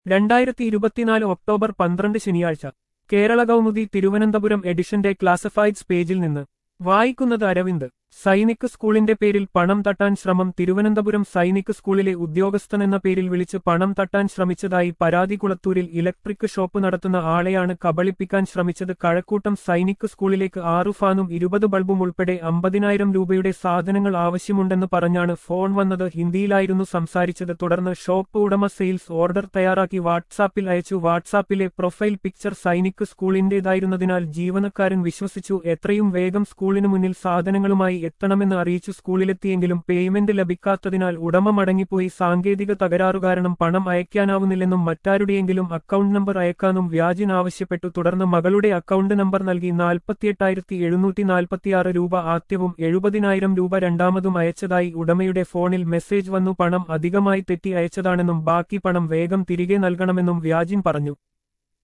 രണ്ടായിരത്തി ഇരുപത്തിനാല് ഒക്ടോബർ പന്ത്രണ്ട് ശനിയാഴ്ച കേരള കൗമുദി തിരുവനന്തപുരം എഡിഷന്റെ ക്ലാസിഫൈഡ്സ് പേജിൽ നിന്ന് വായിക്കുന്നത് അരവിന്ദ് സൈനിക് സ്കൂളിന്റെ പേരിൽ പണം തട്ടാൻ ശ്രമം തിരുവനന്തപുരം സൈനിക് സ്കൂളിലെ ഉദ്യോഗസ്ഥനെന്ന പേരിൽ വിളിച്ച് പണം തട്ടാൻ ശ്രമിച്ചതായി പരാതി കുളത്തൂരിൽ ഇലക്ട്രിക് ഷോപ്പ് നടത്തുന്ന ആളെയാണ് കബളിപ്പിക്കാൻ ശ്രമിച്ചത് കഴക്കൂട്ടം സൈനിക് സ്കൂളിലേക്ക് ആറു ഫാനും ഇരുപത് ബൾബും ഉൾപ്പെടെ അമ്പതിനായിരം രൂപയുടെ സാധനങ്ങൾ ആവശ്യമുണ്ടെന്ന് പറഞ്ഞാണ് ഫോൺ വന്നത് ഹിന്ദിയിലായിരുന്നു സംസാരിച്ചത് തുടർന്ന് ഷോപ്പ് ഉടമ സെയിൽസ് ഓർഡർ തയ്യാറാക്കി വാട്സാപ്പിൽ അയച്ചു വാട്സാപ്പിലെ പ്രൊഫൈൽ പിക്ചർ സൈനിക് സ്കൂളിന്റേതായിരുന്നതിനാൽ ജീവനക്കാരൻ വിശ്വസിച്ചു എത്രയും വേഗം സ്കൂളിനു മുന്നിൽ സാധനങ്ങളുമായി എത്തണമെന്ന് അറിയിച്ചു സ്കൂളിലെത്തിയെങ്കിലും പേയ്മെന്റ് ലഭിക്കാത്തതിനാൽ ഉടമ മടങ്ങിപ്പോയി സാങ്കേതിക തകരാറു കാരണം പണം അയക്കാനാവുന്നില്ലെന്നും മറ്റാരുടെയെങ്കിലും അക്കൗണ്ട് നമ്പർ അയക്കാനും വ്യാജിൻ ആവശ്യപ്പെട്ടു തുടർന്ന് മകളുടെ അക്കൗണ്ട് നമ്പർ നൽകി നാൽപ്പത്തിയെട്ടായിരത്തി എഴുന്നൂറ്റി നാൽപ്പത്തിയാറ് രൂപ ആദ്യവും എഴുപതിനായിരം രൂപ രണ്ടാമതും അയച്ചതായി ഉടമയുടെ ഫോണിൽ മെസ്സേജ് വന്നു പണം അധികമായി തെറ്റി അയച്ചതാണെന്നും ബാക്കി പണം വേഗം തിരികെ നൽകണമെന്നും വ്യാജിൻ പറഞ്ഞു